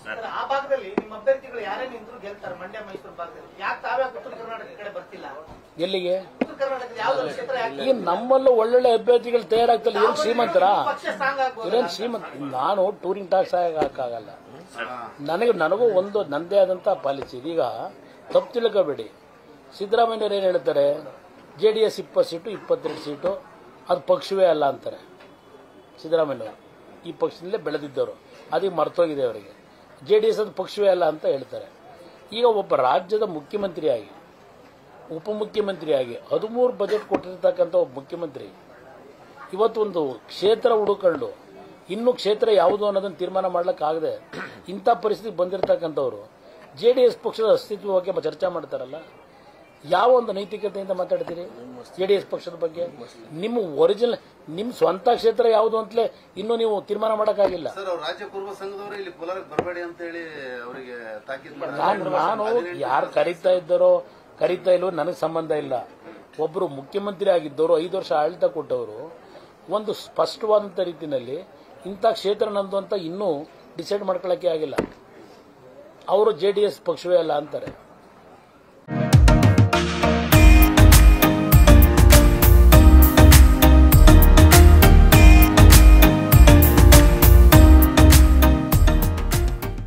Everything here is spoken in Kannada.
ಸರ್, ಆ ಭಾಗದಲ್ಲಿ ನಿಮ್ಮ ಅಭ್ಯರ್ಥಿಗಳು ಯಾರೇ ನಿಂತರು ಗೆಲ್ತಾರೆ ಮಂಡ್ಯ ಮೈಸೂರು ಭಾಗದಲ್ಲಿ ಯಾಕೆ ತಾವ್ಯಾಕೆ ಉತ್ತರ ಕರ್ನಾಟಕ ಕಡೆ ಬರ್ತಿಲ್ಲ ಎಲ್ಲಿಗೆ ಉತ್ತರ ಕರ್ನಾಟಕದ ಯಾವ್ದಾದ್ರು ಕ್ಷೇತ್ರ ಯಾಕೆ ಈಗ ನಮ್ಮಲ್ಲೂ ಒಳ್ಳೊಳ್ಳೆ ಅಭ್ಯರ್ಥಿಗಳು ತಯಾರಾಗ್ತಲ್ಲ ಏನ್ ಶ್ರೀಮಂತರ ಪಕ್ಷ ಸ್ಟ್ರಾಂಗ್ ಆಗ್ಬೋದು ಇದೇನ್ ಶ್ರೀಮಂತ ನಾನು ಟೂರಿಂಗ್ ಟಾಕ್ಸ್ ಹಾಕಕ್ಕಾಗಲ್ಲ ನನಗೆ ನನಗೂ ಒಂದು ನಂದೇ ಆದಂತ ಪಾಲಿಸಿ ಈಗ ತಪ್ಪು ತಿಳ್ಕೋಬೇಡಿ ಸಿದ್ದರಾಮಯ್ಯವ್ರು ಏನು ಹೇಳ್ತಾರೆ ಜೆ ಡಿ ಎಸ್ ಇಪ್ಪತ್ತು ಸೀಟು ಇಪ್ಪತ್ತೆರಡು ಸೀಟು ಅದು ಪಕ್ಷವೇ ಅಲ್ಲ ಅಂತಾರೆ ಸಿದ್ದರಾಮಯ್ಯವರು ಈ ಪಕ್ಷದಲ್ಲೇ ಬೆಳೆದಿದ್ದವರು ಅದೀಗ ಮರ್ತೋಗಿದೆ ಅವರಿಗೆ ಜೆ ಡಿ ಎಸ್ ಅದು ಪಕ್ಷವೇ ಅಲ್ಲ ಅಂತ ಹೇಳ್ತಾರೆ ಈಗ ಒಬ್ಬ ರಾಜ್ಯದ ಮುಖ್ಯಮಂತ್ರಿಯಾಗಿ ಉಪಮುಖ್ಯಮಂತ್ರಿಯಾಗಿ ಹದಿಮೂರು ಬಜೆಟ್ ಕೊಟ್ಟಿರ್ತಕ್ಕಂಥ ಒಬ್ಬ ಮುಖ್ಯಮಂತ್ರಿ ಇವತ್ತು ಒಂದು ಕ್ಷೇತ್ರ ಹುಡುಕೊಂಡು ಇನ್ನು ಕ್ಷೇತ್ರ ಯಾವುದು ಅನ್ನೋದನ್ನು ತೀರ್ಮಾನ ಮಾಡ್ಲಿಕ್ಕಾಗದೆ ಇಂಥ ಪರಿಸ್ಥಿತಿ ಬಂದಿರತಕ್ಕಂಥವ್ರು ಜೆ ಡಿ ಎಸ್ ಪಕ್ಷದ ಅಸ್ತಿತ್ವ ಬಗ್ಗೆ ಚರ್ಚೆ ಮಾಡ್ತಾರಲ್ಲ ಯಾವ ಒಂದು ನೈತಿಕತೆಯಿಂದ ಮಾತಾಡ್ತೀರಿ ಜೆ ಡಿ ಎಸ್ ಪಕ್ಷದ ಬಗ್ಗೆ ನಿಮ್ಮ ಒರಿಜಿನಲ್ ನಿಮ್ಮ ಸ್ವಂತ ಕ್ಷೇತ್ರ ಯಾವುದು ಅಂತಲೇ ಇನ್ನೂ ನೀವು ತೀರ್ಮಾನ ಮಾಡೋಕ್ಕಾಗಿಲ್ಲ ಸರ್ ಅವ್ರು ರಾಜ್ಯ ಕುರುಬ ಸಂಘದವರು ಇಲ್ಲಿ ಕೋಲಾರಕ್ಕೆ ಬರಬೇಡಿ ಅಂತ ಹೇಳಿ ಅವರಿಗೆ ತಾಕೀತು ನಾನು ನಾನು ಯಾರು ಕರೀತಾ ಇದ್ದಾರೋ ಕರೀತಾ ಇಲ್ವೋ ನನಗೆ ಸಂಬಂಧ ಇಲ್ಲ ಒಬ್ಬರು ಮುಖ್ಯಮಂತ್ರಿ ಆಗಿದ್ದವರು ಐದು ವರ್ಷ ಆಡಳಿತ ಕೊಟ್ಟವರು ಒಂದು ಸ್ಪಷ್ಟವಾದಂಥ ರೀತಿಯಲ್ಲಿ ಇಂಥ ಕ್ಷೇತ್ರ ನಂದು ಅಂತ ಇನ್ನೂ ಡಿಸೈಡ್ ಮಾಡ್ಕೊಳ್ಳೋಕ್ಕೆ ಆಗಿಲ್ಲ ಅವರು ಜೆ ಡಿ ಎಸ್ ಪಕ್ಷವೇ ಅಲ್ಲ ಅಂತಾರೆ